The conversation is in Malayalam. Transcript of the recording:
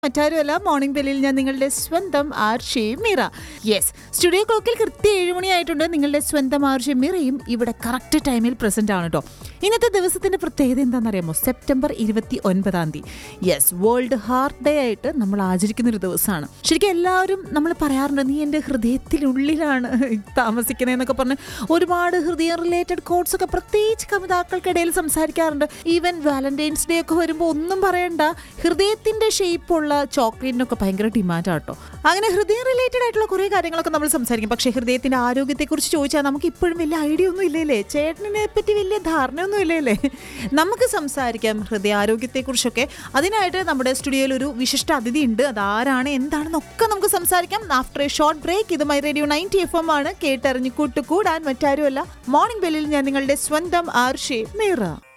മറ്റാരുമല്ല മോർണിംഗ് ബെല്ലിൽ ഞാൻ നിങ്ങളുടെ സ്വന്തം ആർഷി മീറ യെസ് സ്റ്റുഡിയോ ക്ലോക്കിൽ കൃത്യം ഏഴ് മണിയായിട്ടുണ്ട് നിങ്ങളുടെ സ്വന്തം ആർഷി മീറയും ഇവിടെ കറക്റ്റ് ടൈമിൽ പ്രസന്റ് ആണ് കേട്ടോ ഇന്നത്തെ ദിവസത്തിന്റെ പ്രത്യേകത എന്താണെന്നറിയാമോ സെപ്റ്റംബർ ഇരുപത്തി ഒൻപതാം തീയതി യെസ് വേൾഡ് ഹാർട്ട് ഡേ ആയിട്ട് നമ്മൾ ആചരിക്കുന്ന ഒരു ദിവസമാണ് ശരിക്കും എല്ലാവരും നമ്മൾ പറയാറുണ്ട് നീ എൻ്റെ ഹൃദയത്തിനുള്ളിലാണ് താമസിക്കുന്നതെന്നൊക്കെ പറഞ്ഞ് ഒരുപാട് ഹൃദയ റിലേറ്റഡ് കോഡ്സ് ഒക്കെ പ്രത്യേകിച്ച് കവിതാക്കൾക്കിടയിൽ സംസാരിക്കാറുണ്ട് ഈവൻ വാലന്റൈൻസ് ഡേ ഒക്കെ വരുമ്പോൾ ഒന്നും പറയണ്ട ഹൃദയത്തിന്റെ ഷേപ്പുള്ള ചോക്ലേറ്റിനൊക്കെ ഭയങ്കര ഡിമാൻഡാണ് കേട്ടോ അങ്ങനെ ഹൃദയം റിലേറ്റഡ് ആയിട്ടുള്ള കുറേ കാര്യങ്ങളൊക്കെ നമ്മൾ സംസാരിക്കും പക്ഷേ ഹൃദയത്തിന്റെ ആരോഗ്യത്തെക്കുറിച്ച് ചോദിച്ചാൽ നമുക്ക് ഇപ്പോഴും വലിയ ഐഡിയ ഒന്നും ഇല്ലല്ലേ ചേട്ടനെ പറ്റി വലിയ ധാരണയൊന്നും ഇല്ലല്ലേ നമുക്ക് സംസാരിക്കാം ഹൃദയാരോഗ്യത്തെക്കുറിച്ചൊക്കെ അതിനായിട്ട് നമ്മുടെ സ്റ്റുഡിയോയിൽ ഒരു വിശിഷ്ട അതിഥി ഉണ്ട് അതാരാണ് എന്താണെന്നൊക്കെ നമുക്ക് സംസാരിക്കാം ആഫ്റ്റർ എ ഷോർട്ട് ബ്രേക്ക് ഇത് my radio ninety F M ആണ് കേട്ടറിഞ്ഞ് കൂട്ടുകൂടാൻ മറ്റാരുമല്ല മോർണിംഗ് ബെല്ലിൽ ഞാൻ നിങ്ങളുടെ സ്വന്തം ആർഷേ മീറ